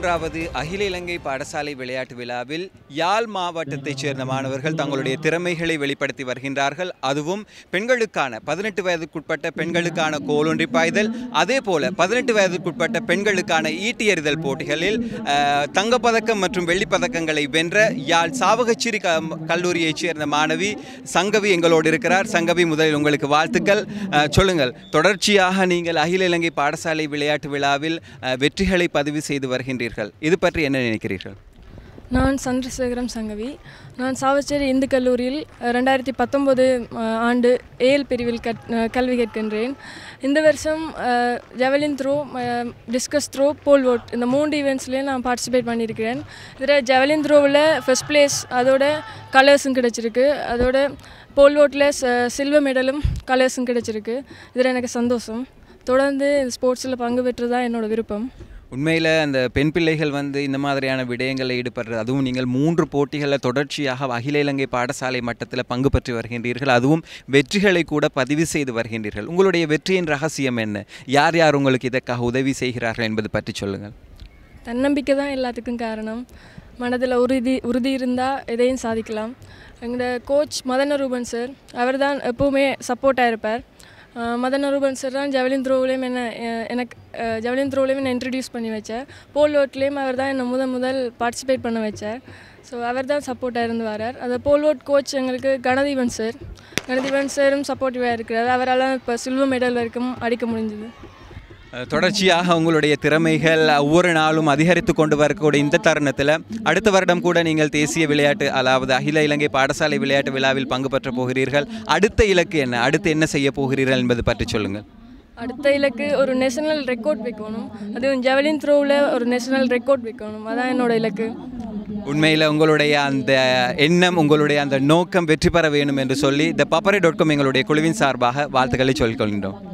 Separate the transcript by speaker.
Speaker 1: மூன்றாவது அகில இலங்கை பாடசாலை விளையாட்டு விழாவில் யாழ் மாவட்டத்தைச் சேர்ந்த மாணவர்கள் தங்களுடைய திறமைகளை வெளிப்படுத்தி வருகின்றார்கள் அதுவும் பெண்களுக்கான பதினெட்டு வயதுக்குட்பட்ட பெண்களுக்கான கோலொன்றி பாய்தல் அதே போல பதினெட்டு வயதுக்குட்பட்ட பெண்களுக்கான ஈட்டி எறிதல் போட்டிகளில் அஹ், தங்கப்பதக்கம் மற்றும் வெள்ளிப்பதக்கங்களை வென்ற யாழ் சாவகச்சிரி க கல்லூரியைச் சேர்ந்த மாணவி சங்கவி எங்களோடு இருக்கிறார் சங்கவி முதலில் உங்களுக்கு வாழ்த்துக்கள் அஹ், சொல்லுங்கள் தொடர்ச்சியாக நீங்கள் அகில இலங்கை பாடசாலை விளையாட்டு விழாவில் அஹ், வெற்றிகளை பதிவு செய்து வருகின்றீர்கள் இது பற்றி என்ன நினைக்கிறீர்கள்
Speaker 2: நான் சந்திரசேகரம் சங்கவி நான் சாவச்சேரி இந்து கல்லூரியில் அஹ், ரெண்டாயிரத்தி பத்தொம்போது அஹ், ஆண்டு ஏஎல் பிரிவில் கற் அஹ், கல்வி கற்கின்றேன் இந்த வருஷம் javelin throw discus throw pole vault இந்த மூன்று ஈவெண்ட்ஸ்லேயும் நான் பார்ட்டிசிபேட் பண்ணியிருக்கிறேன் இதில் ஜெவலின் த்ரோவில் ஃபர்ஸ்ட் பிளேஸ் அதோட கலர்ஸும் கிடச்சிருக்கு அதோட போல் வோட்டில் சில்வர் மெடலும் கலர்ஸும் கிடச்சிருக்கு இதில் எனக்கு சந்தோஷம் தொடர்ந்து ஸ்போர்ட்ஸில் பங்கு பெற்று தான் என்னோட விருப்பம்
Speaker 1: உண்மையில் அந்த பெண் பிள்ளைகள் வந்து இந்த மாதிரியான விடயங்களில் ஈடுபடுறது அதுவும் நீங்கள் மூன்று போட்டிகளில் தொடர்ச்சியாக அகில இலங்கை பாடசாலை மட்டத்தில் பங்கு பெற்று வருகின்றீர்கள் அதுவும் வெற்றிகளை கூட பதிவு செய்து வருகின்றீர்கள் உங்களுடைய வெற்றியின் ரகசியம் என்ன யார் யார் உங்களுக்கு இதற்காக உதவி செய்கிறார்கள் என்பது பற்றி சொல்லுங்கள்
Speaker 2: தன்னம்பிக்கை தான் எல்லாத்துக்கும் காரணம் மனதில் உறுதி உறுதி இருந்தால் எதையும் சாதிக்கலாம் எங்களோட கோச் மதன ரூபன் சார் அவர் தான் எப்போவுமே சப்போர்ட்டாக இருப்பார் அஹ் மதன ரூபன் சார் தான் ஜவலின் த்ரோவிலையும் என்ன அஹ் எனக்கு அஹ் ஜவலின் த்ரோவிலையும் என்ன இன்ட்ரடியூஸ் பண்ணி வச்சார் போல் ஓட்லேயும் அவர் தான் என்னை முதல் முதல் பார்ட்டிசிபேட் பண்ண வச்சார் ஸோ அவர் தான் சப்போர்ட்டாக இருந்து வரார் அந்த போல் ஓட் கோச் எங்களுக்கு கணதீவன் சார் கணதீவன் சாரும் சப்போர்ட்டிவாக இருக்கிறார் அவரால் இப்போ சில்வர் மெடல் வரைக்கும் அடிக்க முடிஞ்சுது
Speaker 1: அஹ், தொடர்ச்சியாக உங்களுடைய திறமைகள் ஒவ்வொரு நாளும் அதிகரித்து கொண்டு வரக்கூடிய இந்த தருணத்தில் அடுத்த வருடம் கூட நீங்கள் தேசிய விளையாட்டு அதாவது அகில இலங்கை பாடசாலை விளையாட்டு விழாவில் பங்கு பெற்ற போகிறீர்கள் அடுத்த இலக்கு என்ன அடுத்து என்ன செய்ய போகிறீர்கள் என்பது பற்றி சொல்லுங்கள்
Speaker 2: அடுத்த இலக்கு ஒரு நேஷனல் ரெக்கார்ட் வைக்கணும் அதுவும் ஜெவலின் த்ரோவில் ஒரு நேஷனல் ரெக்கார்ட் வைக்கணும் அதான் என்னோட இலக்கு
Speaker 1: உண்மையில் உங்களுடைய அந்த எண்ணம் உங்களுடைய அந்த நோக்கம் வெற்றி பெற வேணும் என்று சொல்லி த பப்பரை டாட் காம் எங்களுடைய குழுவின் சார்பாக வாழ்த்துக்களை சொல்லிக் கொள்கின்றோம்